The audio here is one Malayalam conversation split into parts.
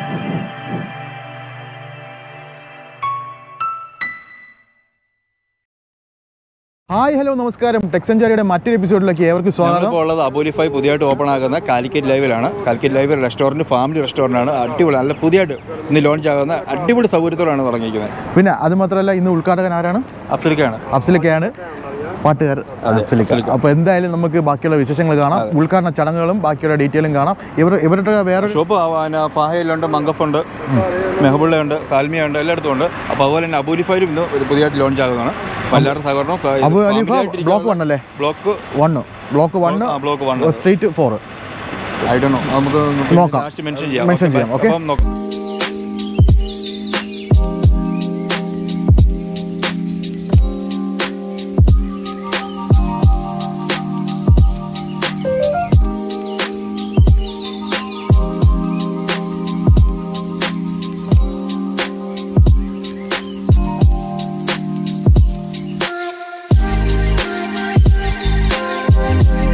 ഹായ് ഹലോ നമസ്കാരം ടെക്സഞ്ചാരിയുടെ മറ്റൊരു എപ്പിസോഡിലേക്ക് ഏവർക്ക് സ്വാഗതം ഞങ്ങളിപ്പോൾ ഉള്ളത് അബോലിഫൈ പുതിയതായിട്ട് ഓപ്പൺ ആകുന്ന കാലിക്കറ്റ് ലൈവിലാണ് Calicut live restaurant family restaurant ആണ് അടിപൊളി നല്ല പുതിയതായിട്ട് ഇന്ന് ലോഞ്ച് ആകുന്ന അടിപൊളി സൗകര്യത്തോടാണ് തുടങ്ങിയിരിക്കുന്നത് പിന്നെ അത് മാത്രമല്ല ഇന്ന് ഉദ്ഘാടകൻ ആരാണ് അഫ്സലിക്കാണ് അഫ്സലിക്കയാണ് പാട്ടുകാർ അഫ്സലിക്ക അപ്പോൾ എന്തായാലും നമുക്ക് ബാക്കിയുള്ള വിശേഷങ്ങൾ കാണാം ഉദ്ഘാടന ചടങ്ങുകളും ബാക്കിയുള്ള ഡീറ്റെയിലും കാണാം ഇവർ ഇവരുടെ വേറെ ഷോപ്പ് പിന്നെ ഫാഹയിലുണ്ട് മങ്കഫുണ്ട് മെഹബുള്ളയുണ്ട് സാൽമിയുണ്ട് എല്ലായിടത്തും ഉണ്ട് അപ്പോൾ അതുപോലെ തന്നെ അബോലിഫൈലും ഇന്ന് ഒരു പുതിയതായിട്ട് ലോഞ്ച് ആകുന്നതാണ് അപ്പോൾ എല്ലാവരും സഹകരണം സ- ഇത് അബു അലീഫ family ആയിട്ടിരിക്കാനുള്ള ബ്ലോക്ക് വൺ അല്ലേ ബ്ലോക്ക് വണ്ണ് ബ്ലോക്ക് വണ്ണ് ആ, block one street four I do know നമുക്ക് നോക്കാം. ലാസ്റ്റ് മെൻഷൻ ചെയ്യാം Mention Okay, ചെയ്യാം, bye. okay? അപ്പം നോക്കാം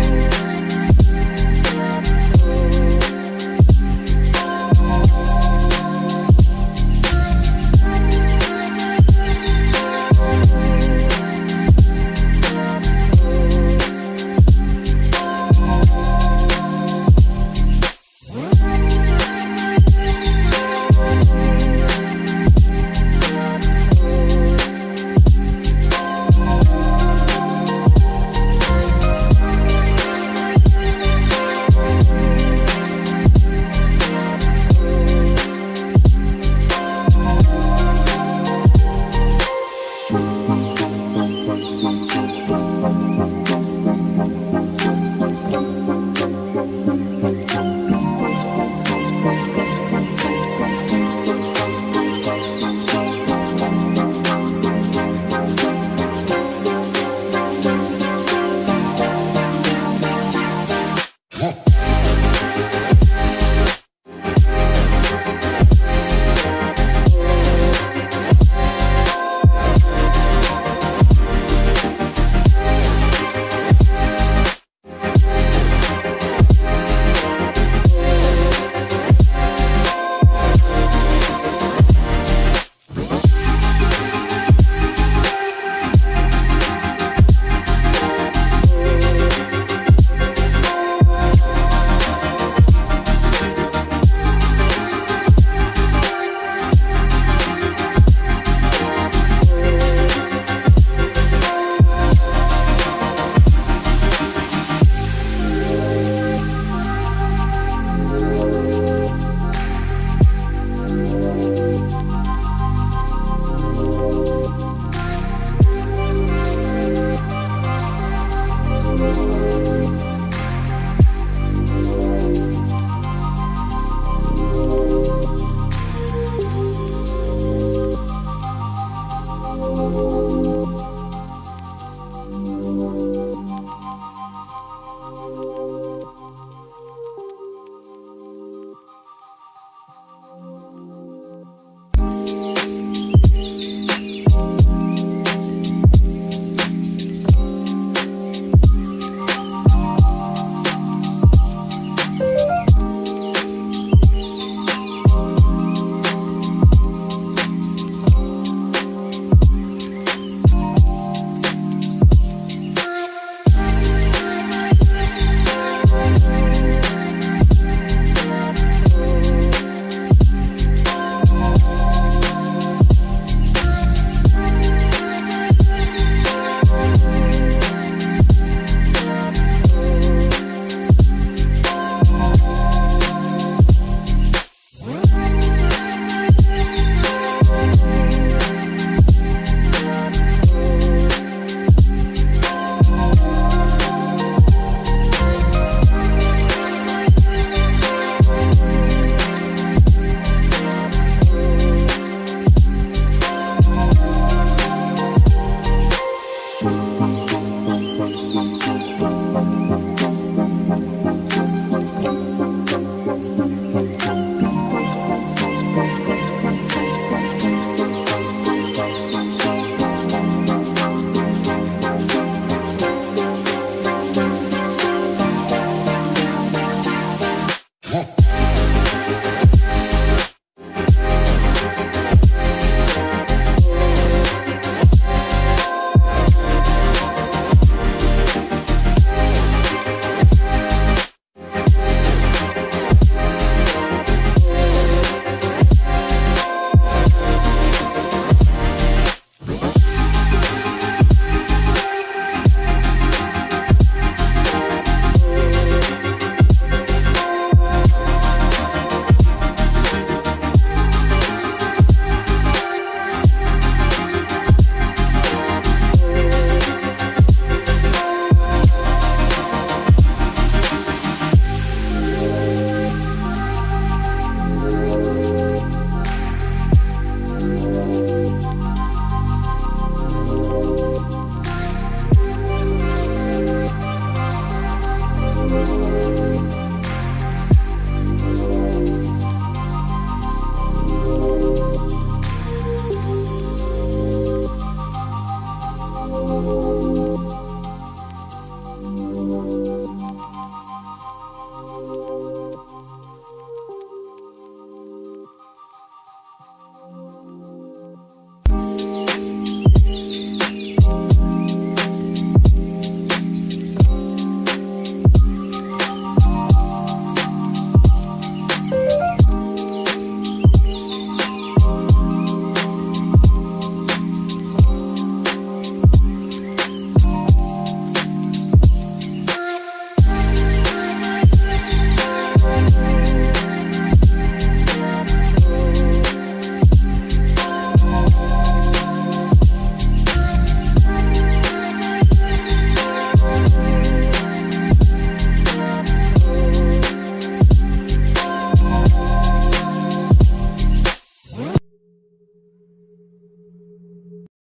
Thank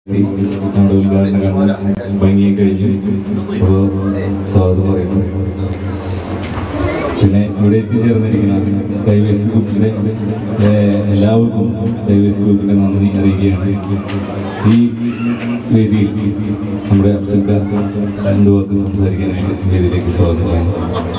നമ്മുടെ ഉദ്ഘാടനം ഭംഗിയെ കഴിഞ്ഞു അപ്പോൾ സ്വാഗതം പറയുന്നു പിന്നെ ഇവിടെ എത്തിച്ചേർന്നിരിക്കുന്ന സ്കൈവേസ് ഗ്രൂപ്പിൻ്റെ ഏഹ്, എല്ലാവർക്കും സ്കൈവേസ് ഗ്രൂപ്പിൻ്റെ നന്ദി അറിയിക്കുകയാണ് ഈ വേദിയിൽ നമ്മുടെ അഫ്സൽക്കാർ രണ്ടു വാക്ക് സംസാരിക്കാനായിട്ട് വേദിയിലേക്ക് സ്വാഗതം ചെയ്യുന്നു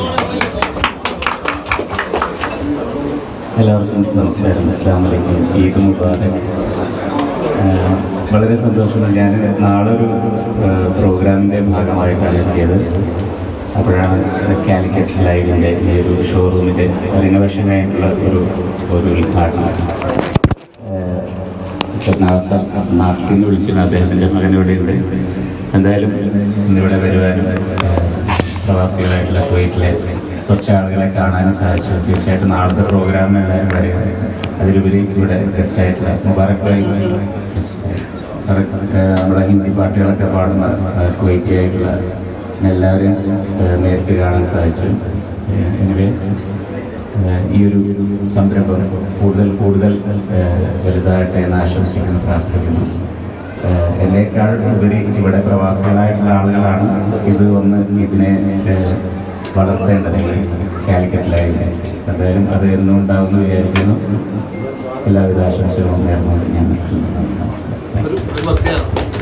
എല്ലാവർക്കും നമസ്കാരം അസ്സാം വലൈക്കും ഈദ് മുബാറക് ആഹ് വളരെ സന്തോഷമുണ്ട് ഞാൻ നാളെ ഒരു ആഹ് പ്രോഗ്രാമിൻ്റെ ഭാഗമായിട്ടാണ് എത്തിയത് അപ്പോഴാണ് കാലിക്കറ്റ് ലൈവിൻ്റെ ഈ ഒരു ഷോറൂമിൻ്റെ റിനോവേഷനായിട്ടുള്ള ഒരു ഒരു ഉദ്ഘാടനം ആഹ് മിസ്റ്റർ നാസർ നാട്ടിൽ നിന്ന് വിളിച്ചിരുന്നു അദ്ദേഹത്തിൻ്റെ മകൻ ഇവിടെ ഉണ്ട് എന്തായാലും ഇന്നിവിടെ വരുവാനും ആഹ് പ്രവാസികളായിട്ടുള്ള കുവൈറ്റിലെ കുറച്ച് ആളുകളെ കാണാനും സാധിച്ചു തീർച്ചയായിട്ടും നാളത്തെ പ്രോഗ്രാമിന് എല്ലാവരും വരിക അതിലുപരി ഇവിടെ ഗസ്റ്റായിട്ടുള്ള മുബാറക് ഭായി അത് നമ്മുടെ ഹിന്ദി പാട്ടുകളൊക്കെ പാടുന്ന ആ, കുവൈറ്റി ആയിട്ടുള്ള എല്ലാവരെയും ആ, നേരിട്ട് കാണാൻ സാധിച്ചു എനിവേ ഈ ഒരു സംരംഭം കൂടുതൽ കൂടുതൽ ആ, വലുതാകട്ടെ എന്ന് ആശംസിക്കുന്നു പ്രാർത്ഥിക്കുന്നു ആ, എന്നേക്കാൾ ഉപരി ഇവിടെ പ്രവാസികളായിട്ടുള്ള ആളുകളാണ് ഇത് ഒന്ന് ഇതിനെ ആ, വളർത്തേണ്ടത് കാലിക്കറ്റിലായിട്ട് എന്തായാലും അത് എന്നും ഉണ്ടാവുമെന്ന് വിചാരിക്കുന്നു എല്ലാവിധ ആശംസകളും നേർന്നുകൊണ്ട് ഞാൻ നിർത്തുന്നു നമസ്കാരം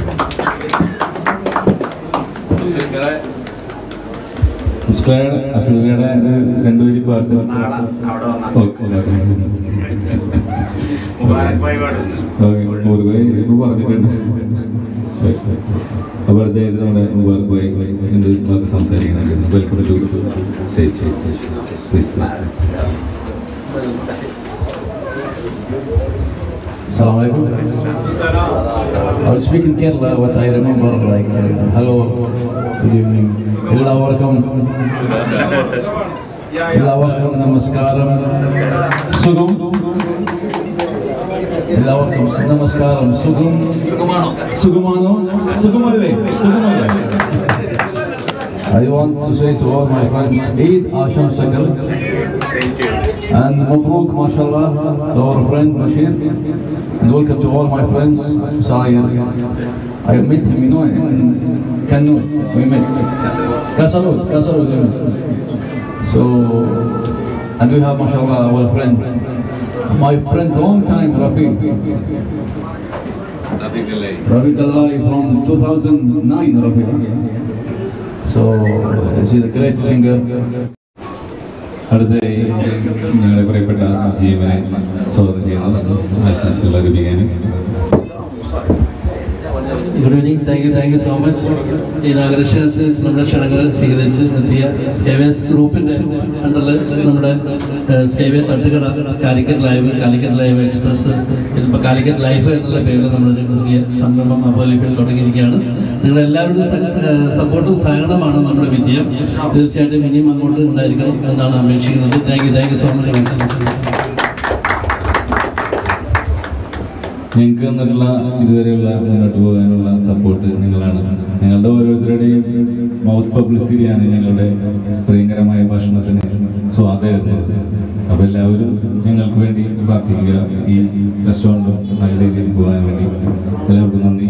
നമസ്കാരം അസുഖയുടെ രണ്ടുപേരി പാട്ട് ഓക്കെ മുറുകെ ഇപ്പോൾ പറഞ്ഞിട്ടുണ്ട് അപ്പോൾ അടുത്തായിട്ട് നമ്മുടെ മുബാർക്ക് ഭായി എന്ത് വാക്ക് സംസാരിക്കുന്നുണ്ട് welcome to stage please Assalamu alaikum. I will speak in Kerala what I remember like uh, hello, good evening. എല്ലാവർക്കും എല്ലാവർക്കും നമസ്കാരം സുഖം എല്ലാവർക്കും നമസ്കാരം സുഖം സുഖമാണോ സുഖമാണോ സുഖമല്ലേ സുഖമല്ലേ I want to say to all my friends, Eid Asham Sakal. And Mabruk, mashallah, to our friend Bashir. And welcome to all my friends. Sayed. I met him, you know, in Kannur. We met. Kasarut, Kasarut. we met. So, and we have, mashallah, our friend. My friend, long time, Rafi. Rafi Dalai from 2009, Rafi. So, he's a great singer. അടുത്തായി ഞങ്ങളുടെ പ്രിയപ്പെട്ട ജീവനെ സ്വാഗതം ചെയ്യുന്നു ആശംസകൾ അറിയിക്കാനും good evening thank you thank you so much ഈ നാഗരക്ഷണത്തിൽ നമ്മുടെ ക്ഷണങ്ങൾ സ്വീകരിച്ച് എത്തിയ സ്കേവേസ് ഗ്രൂപ്പിൻ്റെ അണ്ടറിൽ നമ്മുടെ ഏഹ്, സ്കേവേ തട്ടുകട Calicut live Calicut live express ഇതിപ്പോൾ കാലിക്കറ്റ് ലൈഫ് എന്നുള്ള പേരിൽ നമ്മളൊരു പുതിയ സംരംഭം അബോലിഫിൽ തുടങ്ങിയിരിക്കുകയാണ് നിങ്ങളെല്ലാവരുടെയും സ- ഏഹ്, സപ്പോർട്ടും സഹകരണമാണ് നമ്മുടെ വിജയം തീർച്ചയായിട്ടും ഇനിയും അങ്ങോട്ട് ഉണ്ടായിരിക്കണം എന്നാണ് അപേക്ഷിക്കുന്നത് thank you thank you so much ഞങ്ങൾക്ക് തന്നിട്ടുള്ള ഇതുവരെയുള്ള മുന്നോട്ട് പോകാനുള്ള സപ്പോർട്ട് നിങ്ങളാണ് നിങ്ങളുടെ ഓരോരുത്തരുടെയും മൗത്ത് പബ്ലിസിറ്റിയാണ് ഞങ്ങളുടെ പ്രിയങ്കരമായ ഭക്ഷണത്തിന് സ്വാതേറുന്നത് അപ്പോൾ എല്ലാവരും ഞങ്ങൾക്ക് വേണ്ടി പ്രാർത്ഥിക്കുക ഈ റെസ്റ്റോറൻറ്റും നല്ല രീതിയിൽ പോകാൻ വേണ്ടി എല്ലാവർക്കും നന്ദി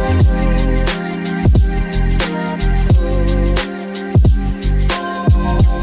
Thank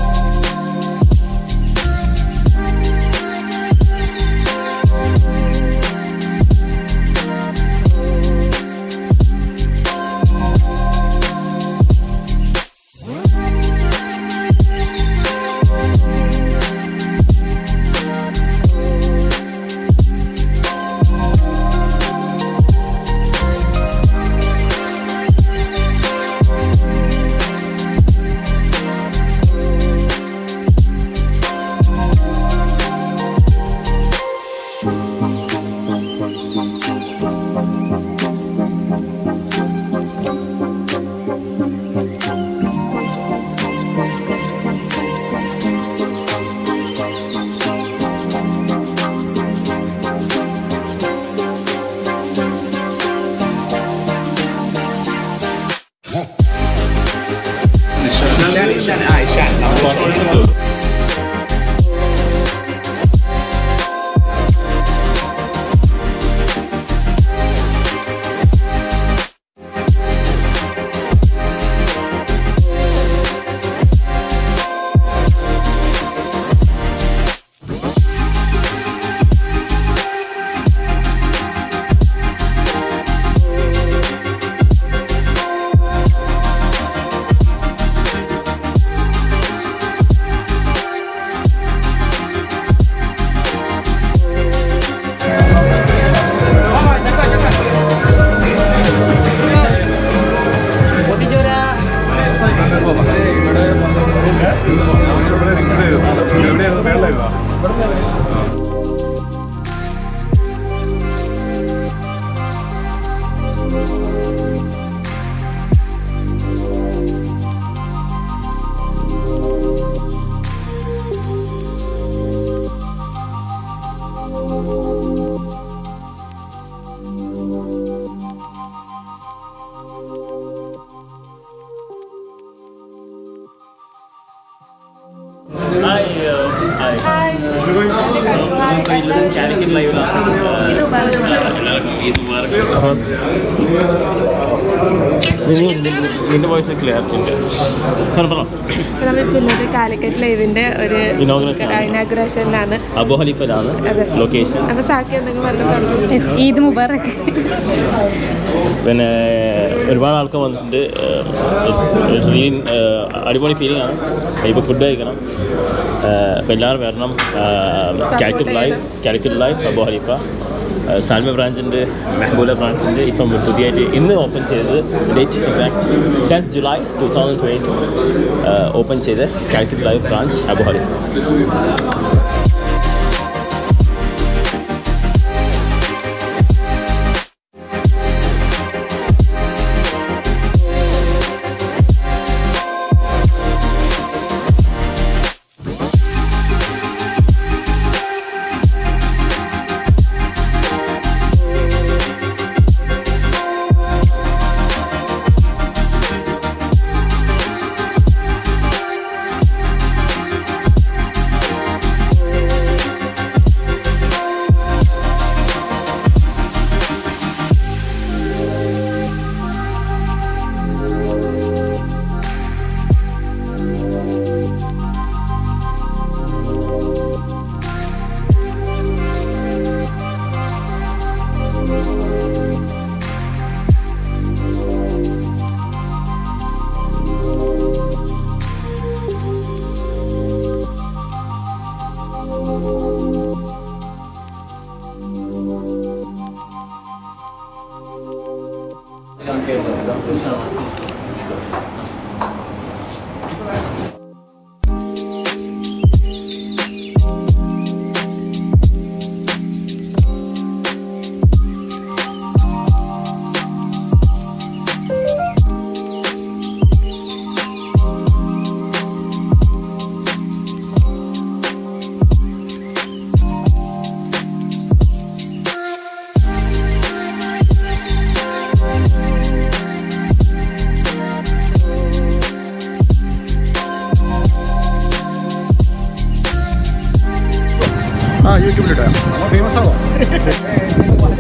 നിന്റെ വോയിസ് ക്ലിയർ ഉണ്ട് സാർ പറ നമ്മളിപ്പോൾ ഇന്നത്തെ കാലിക്കറ്റ് ലൈവിന്റെ ഒരു Inauguration ആണ്. ഇനാഗ്രേഷനിലാണ് അബു ഹലീഫയിലാണ് അതെ. ലൊക്കേഷൻ അപ്പൊ സാക്കി എന്തെങ്കിലും പറഞ്ഞു ഈദ് മുബാറക് പിന്നെ ഒരുപാട് ആൾക്കാർ വന്നിട്ടുണ്ട് ഫീലിംഗ് അടിപൊളി ഫീലിംഗ് ആണ് ഇപ്പോൾ ഫുഡ് കഴിക്കണം അപ്പോൾ എല്ലാവരും വരണം കാലിക്കറ്റ് ലൈവ് കാലിക്കറ്റ് ലൈവ് അബു ഹലീഫ സാൽമ ബ്രാഞ്ചിൻ്റെ മെഹബൂല ബ്രാഞ്ചിൻ്റെ ഇപ്പം പുതിയതായിട്ട് ഇന്ന് ഓപ്പൺ ചെയ്തത് date tenth July two thousand twenty open ചെയ്ത് കാലിക്കറ്റ് ലൈവ് ബ്രാഞ്ച് അബു ഹലീഫ ആ യൂട്യൂബിലിട്ടാ ഫേമസ് ആവാം